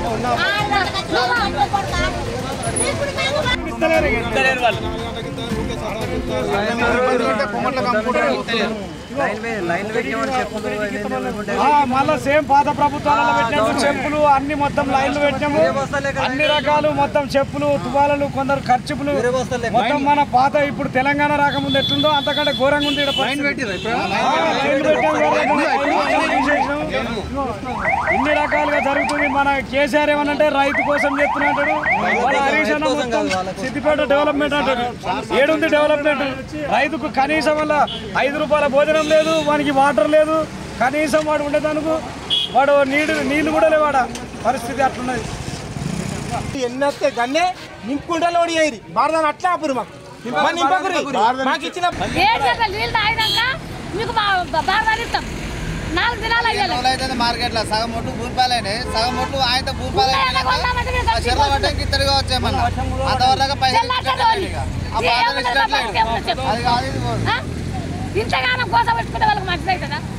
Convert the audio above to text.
ఆ, మళ్ళా సేమ్ పాత ప్రభుత్వాలలో పెట్టినట్టు చెప్పులు అన్ని మొత్తం లైన్లు పెట్టినాము అన్ని రకాలు మొత్తం చెప్పులు తువాలలు కొందరు ఖర్చులు మొత్తం మన పాత ఇప్పుడు తెలంగాణ రాకముందు ఎట్లుందో అంతకంటే ఘోరంగా ఉంది ఈడ పరిస్థితి. ఆ, లైన్లు పెట్టాం కదా, తీసేసినాం. ఇన్ని రకాలుగా జరుగుతుంది మన కేసీఆర్ ఏమనంటే రైతు కోసం చెప్తున్నాడు మన హరీష్ అన్న మొత్తం సిద్దిపేట డెవలప్మెంట్ అంటాడు ఏడుంది డెవలప్మెంట్ రైతుకు కనీసం వల్ల ఐదు రూపాయల భోజనం లేదు వానికి వాటర్ లేదు కనీసం వాడు ఉండేదానికి వాడు నీళ్ళు నీళ్లు కూడా లేవాడ పరిస్థితి అట్లున్నది ఎన్నొస్తే గన్నే నింపుకుంటే ఓడి అయ్యి బారదాన్ని అట్లా ఆపురు మాకు మరి నింపకురి మాకు ఇచ్చిన ఏడు గంటల నీళ్ళు తాగినాక మీకు బాగా ఇస్తాం నాలుగు దినాలు అయ్యాలి అయితే మార్కెట్ లో సగం ఒట్టు భూపాలైన సగం ఒట్టు ఆయన భూపాలు ఉన్నాయన్న కొన్నామంటే మీరు కలిసి చెర్ల పడ్డానికి ఇద్దరుగా వచ్చామన్నా అంతవరకు పైసలు చెల్లాటలు ఇచ్చినట్లే ఇక. ఆ బాధలు ఏమన్నా ఇచ్చినట్లే ఇక. చెప్పు. అది కాదు ఇది పోదు. ఆ? ఇంతగానం కోసం పెట్టుకుంటే వాళ్ళకి మంచిది అవుతుందా